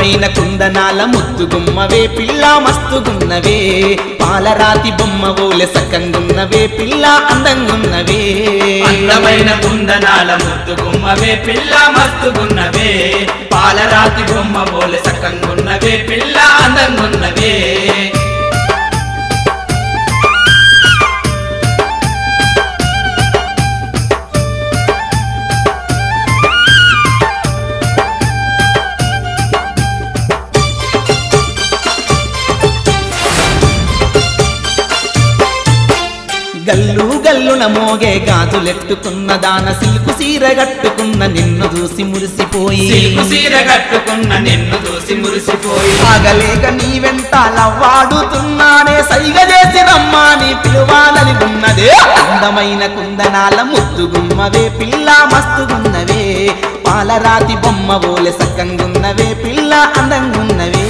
అందమైన కుందనాల ముద్దుగుమ్మవే పిల్ల మస్తుగున్నవే పాలరాతి బొమ్మ ఓలె సకంగున్నవే పిల్ల అందంగున్నవే అందమైన కుందనాల ముద్దుగుమ్మవే పిల్ల మస్తుగున్నవే పాలరాతి బొమ్మ బోలె సకంగున్నవే పిల్ల అందంగున్నవే గల్లు గల్లున మోగే గాజులెట్టుకున్న దాన సిల్కు సీర గట్టుకున్న నిన్ను చూసి మురిసిపోయి సిల్కు సీర కట్టుకున్న నిన్ను చూసి మురిసిపోయి ఆగలేక నీ వెంట లవ్వాడుతున్నానే సైగ చేసి రమ్మాని పిలువాలని ఉన్నదే అందమైన కుందనాల ముద్దుగుమ్మవే పిల్ల మస్తుగున్నవే పాలరాతి బొమ్మ ఓలె సక్కంగున్నవే పిల్ల అందంగున్నవే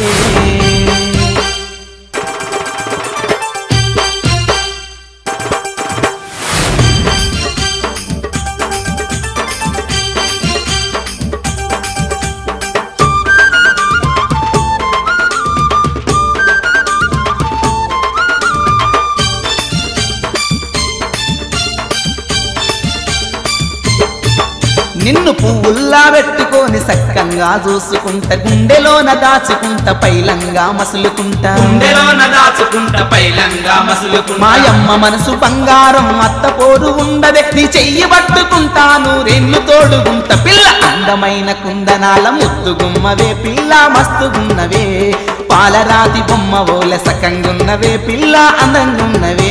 నిన్ను పువ్వుల్లా పెట్టుకొని సక్కంగా చూసుకుంట గుండెలోన దాచుకుంట పైలంగా మసులుకుంటా గుండెలోన దాచుకుంట పైలంగా మసులుకుంటా మాయమ్మ మనసు బంగారం అత్త పోరు ఉండదే నీ చెయ్యి పట్టుకుంటాను రెన్ను తోడుగుంట పిల్ల అందమైన కుందనాల ముద్దుగుమ్మవే పిల్ల మస్తుగున్నవే పాలరాతి బొమ్మ ఓలె సకంగున్నవే పిల్ల అందంగున్నవే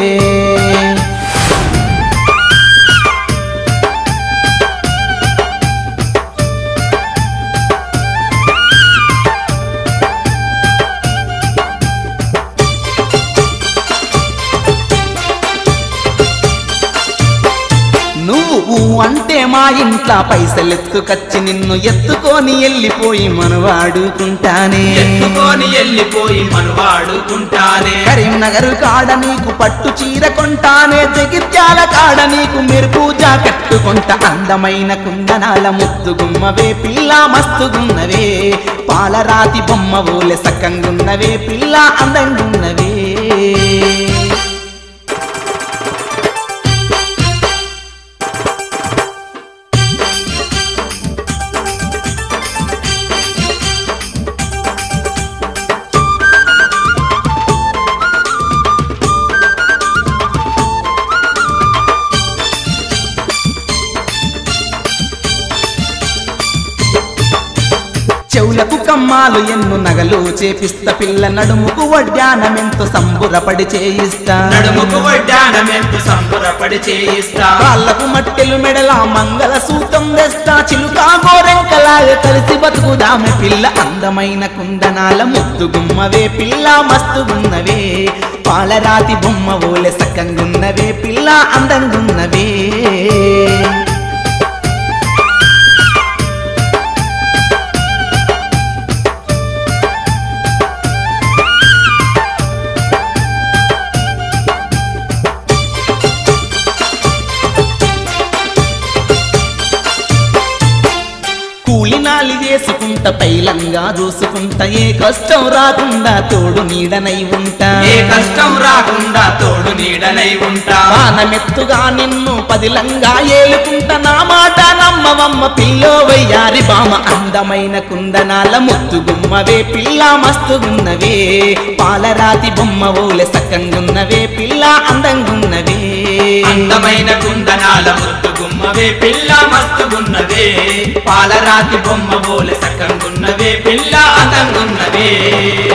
నువ్వు ఊ అంటే మా ఇంట్లో పైసలెత్తుకచ్చి నిన్ను ఎత్తుకొని వెళ్ళిపోయి మనవాడుకుంటానే ఎత్తుకొని వెళ్ళిపోయి మనువాడుకుంటానే కరీంనగర్ కాడ నీకు పట్టు చీర కొంటానే జగిత్యాల కాడ నీకు మెరుపు జాకెట్టుకుంటా అందమైన కుందనాల ముద్దుగుమ్మవే పిల్ల మస్తుగున్నవే పాలరాతి బొమ్మ ఓలె సక్కంగున్నవే పిల్ల అందంగున్నవే చెవులకు కమ్మాలు ఎన్ను నగలు చేపిస్తా పిల్ల నడుముకు వడ్డానమెంతో సంబురపడి చేయిస్తా నడుముకు వడ్డానమెంత సంబరపడి చేయిస్తా కాళ్ళకు మట్టెలు మెడల మంగళ సూతం తెస్తా చిలుకా గోరెంకలాగా కలిసి బతుకుదామె పిల్ల అందమైన కుందనాల ముద్దుగుమ్మవే పిల్ల మస్తుగున్నవే పాలరాతి బొమ్మ ఓలె సక్కంగున్నవే పిల్ల అందంగున్నవే కూలినాలి చేసుకుంట పైలంగా చూసుకుంట ఏ కష్టం రాకుండా తోడు నీడనై ఉంటా ఏ కష్టం రాకుండా తోడు నీడనై ఉంటా వానమెత్తుగా నిన్ను పదిలంగా ఏలుకుంట నా మాట నమ్మవమ్మ పిల్లో వయ్యారి బామ అందమైన కుందనాల ముద్దుగుమ్మవే పిల్ల మస్తుగున్నవే పాలరాతి బొమ్మ ఓలె సక్కంగున్నవే పిల్ల అందంగున్నవే అందమైన కుందనాల ముద్దు గుమ్మవే పిల్ల మస్తుగున్నవే పాలరాతి బొమ్మ బోలె సకంగున్నవే పిల్ల అందంగున్నవే